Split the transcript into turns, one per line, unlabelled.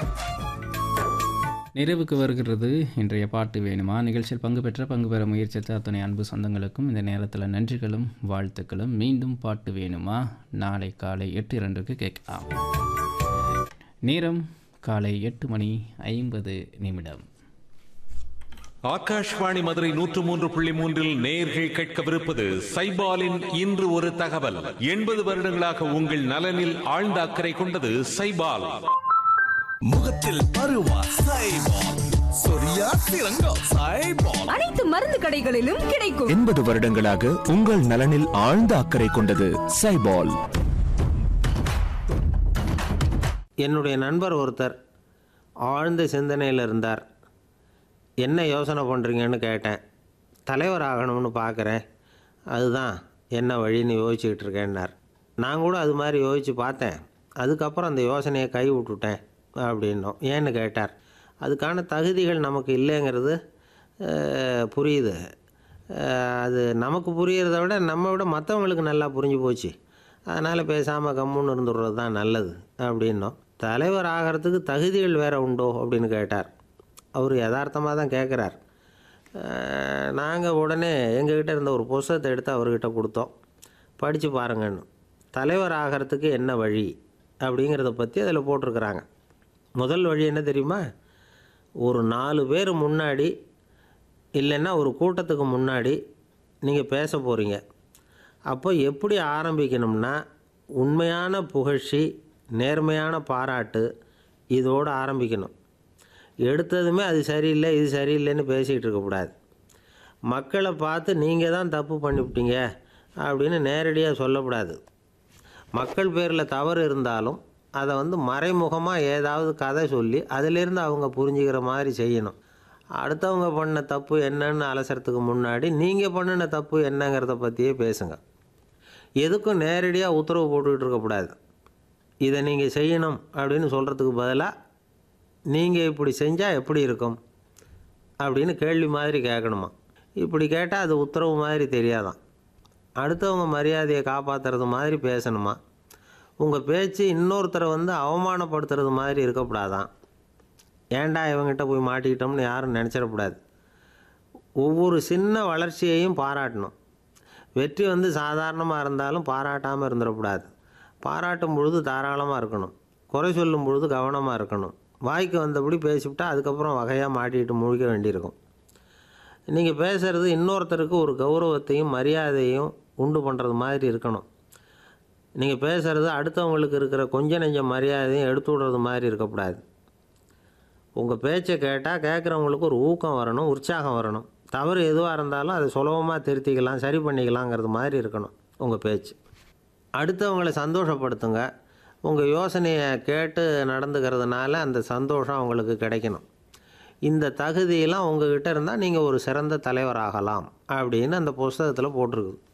நிறைவுக்கு வருகிறது இன்றைய பாட்டு வேணுமா நிகழ்ச்சியில் பங்கு பெற்ற பங்கு பெற முயற்சித்த அத்தனை அன்பு சொந்தங்களுக்கும் இந்த நேரத்தில் நன்றிகளும் வாழ்த்துக்களும் மீண்டும் பாட்டு வேணுமா நாளை காலை எட்டு இரண்டுக்கு கேட்கலாம் நேரம் காலை எட்டு மணி ஐம்பது நிமிடம்
ஆகாஷ்வாணி மதுரை நூற்று மூன்று புள்ளி மூன்றில் நேர்கள் கேட்கவிருப்பது சைபாலின் இன்று ஒரு தகவல் எண்பது வருடங்களாக உங்கள் நலனில் ஆழ்ந்த அக்கறை கொண்டது சைபால்
முகத்தில் பருவா சைபால் சொரியா சிறங்கம் சைபால்
அனைத்து மருந்து கடைகளிலும் கிடைக்கும்
எண்பது வருடங்களாக உங்கள் நலனில் ஆழ்ந்த அக்கறை கொண்டது சைபால்
என்னுடைய நண்பர் ஒருத்தர் ஆழ்ந்த சிந்தனையில் இருந்தார் என்ன யோசனை பண்ணுறீங்கன்னு கேட்டேன் தலைவர் ஆகணும்னு பார்க்குறேன் அதுதான் என்ன வழின்னு யோசிச்சுக்கிட்டு இருக்கேன்னார் நான் கூட அது மாதிரி யோசித்து பார்த்தேன் அதுக்கப்புறம் அந்த யோசனையை கை விட்டுட்டேன் அப்படின்னோம் ஏன்னு கேட்டார் அதுக்கான தகுதிகள் நமக்கு இல்லைங்கிறது அஹ், புரியுது அஹ், அது நமக்கு புரியறத விட நம்ம விட மற்றவங்களுக்கு நல்லா புரிஞ்சு போச்சு அதனால் பேசாமல் கம்முன்னு இருந்துடுறது தான் நல்லது அப்படின்னோம் தலைவர் ஆகிறதுக்கு தகுதிகள் வேறு உண்டோ அப்படின்னு கேட்டார் அவர் யதார்த்தமாக தான் கேட்குறார் நாங்கள் உடனே எங்ககிட்ட இருந்த ஒரு புஸ்தகத்தை எடுத்து அவர்கிட்ட கொடுத்தோம் படித்து பாருங்கன்னு தலைவர் ஆகிறதுக்கு என்ன வழி அப்படிங்கிறத பற்றி அதில் போட்டிருக்கிறாங்க முதல் வழி என்ன தெரியுமா ஒரு நாலு பேர் முன்னாடி இல்லைன்னா ஒரு கூட்டத்துக்கு முன்னாடி நீங்கள் பேச போகிறீங்க அப்போ எப்படி ஆரம்பிக்கணும்னா உண்மையான புகழ்ச்சி நேர்மையான பாராட்டு இதோடு ஆரம்பிக்கணும் எடுத்ததுமே அது சரியில்லை இது சரியில்லைன்னு பேசிகிட்டு இருக்கக்கூடாது மக்களை பார்த்து நீங்கள் தான் தப்பு பண்ணிவிட்டீங்க அப்படின்னு நேரடியாக சொல்லக்கூடாது மக்கள் பேரில் தவறு இருந்தாலும் அதை வந்து மறைமுகமாக ஏதாவது கதை சொல்லி அதிலிருந்து அவங்க புரிஞ்சுக்கிற மாதிரி செய்யணும் அடுத்தவங்க பண்ண தப்பு என்னன்னு அலசறதுக்கு முன்னாடி நீங்கள் பண்ணின தப்பு என்னங்கிறத பற்றியே பேசுங்க எதுக்கும் நேரடியாக உத்தரவு போட்டுக்கிட்டு இருக்கக்கூடாது இதை நீங்கள் செய்யணும் அப்படின்னு சொல்கிறதுக்கு பதிலாக நீங்கள் இப்படி செஞ்சால் எப்படி இருக்கும் அப்படின்னு கேள்வி மாதிரி கேட்கணுமா இப்படி கேட்டால் அது உத்தரவு மாதிரி தெரியாதான் அடுத்தவங்க மரியாதையை காப்பாற்றுறது மாதிரி பேசணுமா உங்கள் பேச்சு இன்னொருத்தரை வந்து அவமானப்படுத்துறது மாதிரி இருக்கக்கூடாதான் ஏன்டா இவங்கிட்ட போய் மாட்டிக்கிட்டோம்னு யாரும் நினச்சிடக்கூடாது ஒவ்வொரு சின்ன வளர்ச்சியையும் பாராட்டணும் வெற்றி வந்து சாதாரணமாக இருந்தாலும் பாராட்டாமல் இருந்துடக்கூடாது பாராட்டும் பொழுது தாராளமாக இருக்கணும் குறை சொல்லும் பொழுது கவனமாக இருக்கணும் வாய்க்கு வந்தபடி பேசிவிட்டா அதுக்கப்புறம் வகையாக மாட்டிக்கிட்டு முழிக்க வேண்டியிருக்கும் நீங்கள் பேசுகிறது இன்னொருத்தருக்கு ஒரு கௌரவத்தையும் மரியாதையும் உண்டு பண்ணுறது மாதிரி இருக்கணும் நீங்கள் பேசுகிறது அடுத்தவங்களுக்கு இருக்கிற கொஞ்ச நெஞ்ச மரியாதையும் எடுத்து விடுறது மாதிரி இருக்கக்கூடாது உங்கள் பேச்சை கேட்டால் கேட்குறவங்களுக்கு ஒரு ஊக்கம் வரணும் உற்சாகம் வரணும் தவறு எதுவாக இருந்தாலும் அதை சுலபமாக திருத்திக்கலாம் சரி பண்ணிக்கலாங்கிறது மாதிரி இருக்கணும் உங்கள் பேச்சு அடுத்தவங்களை சந்தோஷப்படுத்துங்க உங்கள் யோசனையை கேட்டு நடந்துக்கிறதுனால அந்த சந்தோஷம் அவங்களுக்கு கிடைக்கணும் இந்த தகுதியெல்லாம் உங்ககிட்ட இருந்தால் நீங்கள் ஒரு சிறந்த தலைவராகலாம் அப்படின்னு அந்த புஸ்தகத்தில் போட்டிருக்கு